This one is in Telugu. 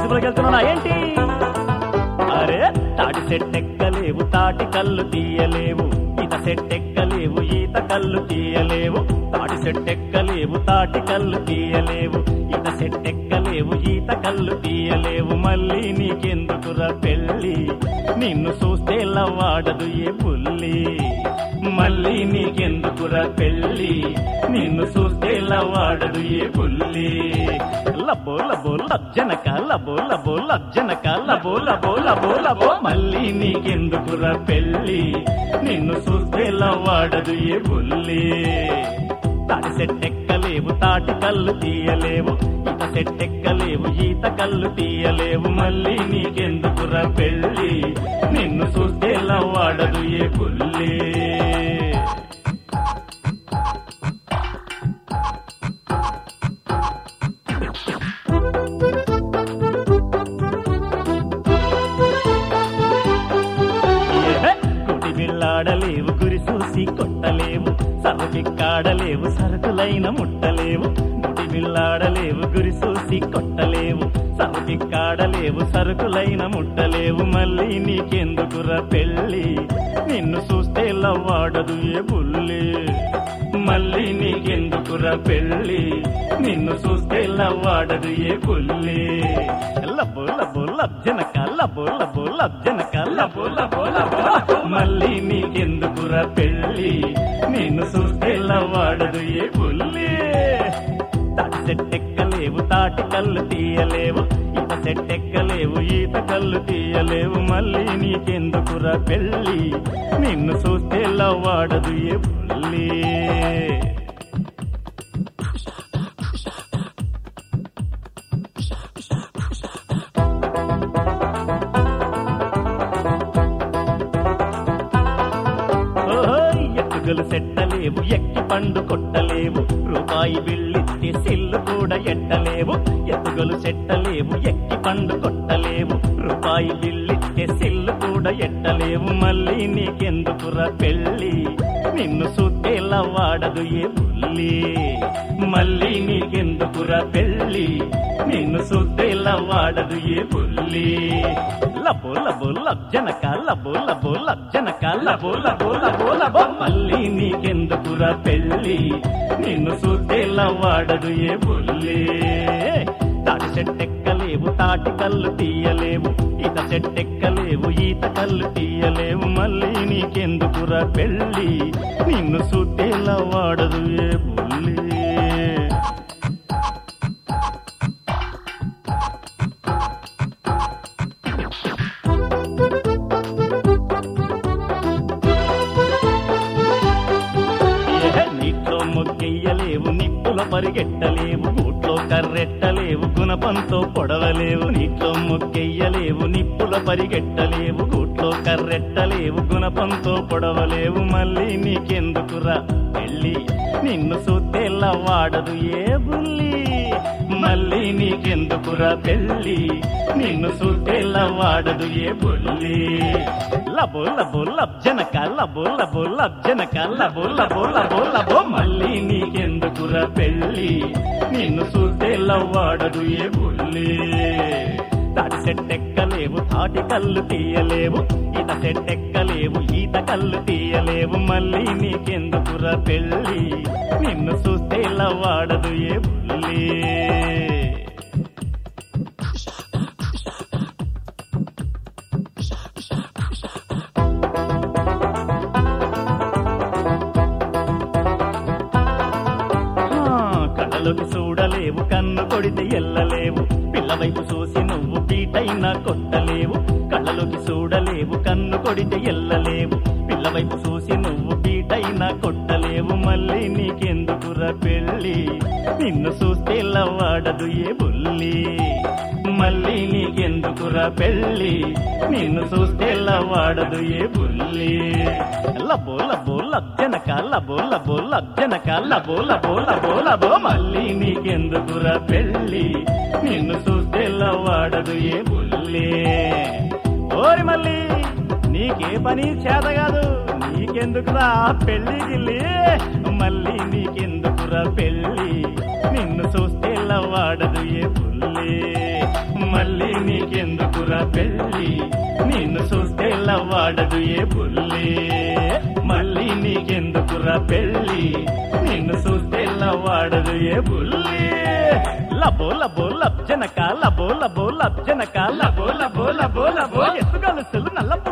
సినిమాకి వెళ్తున్నా ఏంటి అరే తాటి సెట్టెక్కలేవు తాటి కళ్ళు తీయలేవు ఈత సెట్టెక్కలేవు ఈత కళ్ళు తీయలేవు తాటి సెట్టెక్కలేవు తాటి కళ్ళు తీయలేవు ఈత సెట్టెక్కలేవు ఈత కళ్ళు తీయలేవు మళ్ళీ నీకెందుకురా పెళ్ళి నిన్ను చూస్తే లవ్వాడదు ఏ పుల్లి మళ్ళీ నీకెందుకురా పెళ్ళి నిన్ను చూస్తే లవ్వాడదు ఏ పుల్లి లబో లబో లజ్జనక లబో లబో లజ్జనక లబో లబో లబో లబో మళ్ళీ నీకెందుకురా పెళ్ళి నిన్ను చూస్తే లవ్వాడదు ఏ పుల్లి తాటి సెట్టెక్కలేవు తాటి కళ్ళు తీయలేవు ఈత సెట్టెక్కలేవు ఈత కళ్ళు తీయలేవు మళ్ళీ నీకెందుకురా పెళ్ళి నిన్ను చూస్తే లవ్వాడదు ఏ పుల్లి ఏహే! కొటి బిళ్ళాడలేవు గురి చూసి కొట్టలేవు సరుకిక్కాడలేవు సరుకులైన ముట్టలేవు గుడి బిళ్ళాడలేవు గురి చూసి కొట్టలేవు సరుకిక్కాడలేవు సరుకులైన ముట్టలేవు మళ్ళీ నీకెందుకురా పెళ్ళి నిన్ను చూస్తే లవ్వాడదు ఏ బుల్లి మళ్ళీ నీకెందుకురా పెళ్ళి నిన్ను చూస్తే లవ్వాడదు ఏ పుల్లి లబ్బు లబ్బు లబ్జనక లబ్బు లబ్బు లబ్జనక లబ్బు లబ్బు లబ్బు లబ్బు. మళ్ళీ నీకెందుకురా పెళ్ళి నిన్ను చూస్తే లవ్వాడదు ఏ పుల్లి తాటి సెట్టెక్కలేవు తాటి కళ్ళు తీయలేవు ఈత సెట్టెక్కలేవు ఈత కళ్ళు తీయలేవు మళ్ళీ నీకెందుకురా పెళ్ళి నిన్ను చూస్తే లవ్వాడదు ఏ పుల్లి ఓయ్ ఎత్తుగలు సెట్టలేవు ఎక్కి పండు కొట్టలేవు రూపాయి బిళ్ళిత్తి సెల్లు కూడా ఎట్టలేవు ఎత్తుగలు సెట్టలేవు ఎక్కి పండు కొట్టలేవు రూపాయి బిళ్ళిత్తి సెల్లు కూడా ఎట్టలేవు మళ్ళీ నీకెందుకురా పెళ్ళి నిన్ను సుత్తేలా వాడదు ఏ బుల్లి మళ్ళీ నీకెందుకురా పెళ్ళి నిన్ను సుత్తేలా వాడదు ఏ బుల్లి లబో లబో లబ్జనక లబో లబో లబ్జనక లబో లబో లబో లబో మళ్ళీ నీకెందుకురా పెళ్ళి నిన్ను సుత్తేలా వాడదు ఏ బుల్లి తాటి చెట్టెక్కలేవు తాటి కళ్ళు తీయలేవు ఈత చెట్టెక్కలేవు ఈత కళ్ళు తీయలేవు మళ్ళీ నీకెందుకురా పెళ్ళి నిన్ను సుత్తేలా వాడదు ఏ బుల్లి ఏ నీట్లో మొగ్గెయ్యలేవు నిప్పుల పరిగెట్టలేవు గూట్లో కర్రెట్టలేవు గుణపంతో పొడవలేవు నీట్లో మొగ్గెయ్యలేవు నిప్పుల పరిగెట్టలేవు గూట్లో కర్రెట్టలేవు గుణపంతో పొడవలేవు మళ్ళీ నీకెందుకురా పెళ్ళి నిన్ను సూతేలా వాడదు ఏ బుల్లి మళ్ళీ నీకెందుకురా పెళ్ళి నిన్ను సూతేలా వాడదు ఏ బుల్లి లబో లబో లబ్జనక లబో లబో లబ్జనక లబో లబో లబో లబో మళ్ళీ నీకెందుకురా పెళ్ళి నిన్ను చూస్తే లవ్వాడదు ఏ బుల్లి తాటి సెట్టెక్కలేవు తాటి కళ్ళు తీయలేవు ఈత సెట్టెక్కలేవు ఈత కళ్ళు తీయలేవు మళ్ళీ నీకెందుకురా పెళ్ళి నిన్ను చూస్తే లవ్వాడదు ఏ బుల్లి ఆ, కళ్ళలోకి చూడలేవు కన్ను కొడితే ఎల్లలేవు పిల్లవైపు చూసి నువ్వు పీటైనా కొట్టలేవు కళ్ళలోకి చూడలేవు కన్ను కొడితే ఎల్లలేవు పిల్లవైపు చూసి నువ్వు పీటైనా కొట్టలేవు మళ్ళీ నీకెందుకురా పెళ్ళి నిన్ను చూస్తే లవ్వాడదు ఏ బుల్లి మళ్ళీ నీకెందుకురా పెళ్ళి నిన్ను చూస్తే లవ్వాడదు ఏ బుల్లి లబో లబో లబ్జనక లబో లబో లబ్జనక లబో లబో లబో లబో మళ్ళీ నీకెందుకురా పెళ్ళి నిన్ను చూస్తే లవ్వాడదు ఏ బుల్లి ఓరి మళ్ళీ నీకే పని చేత కాదు నీకెందుకురా పెళ్లి గిల్లి మళ్ళీ నీకెందుకురా పెళ్ళి నిన్ను చూస్తే లవ్వాడదు ఏ పుల్లి మళ్ళీ ఏ బుల్లి మళ్ళీ నీకెందుకురా పెళ్ళి నిన్ను చూస్తే వాడదు ఏ బుల్లి లబో లబో లబ్జనక లబో లబో లబ్జనక లబో లబో లబో లబో ఎత్తుగలుసులు నల్ల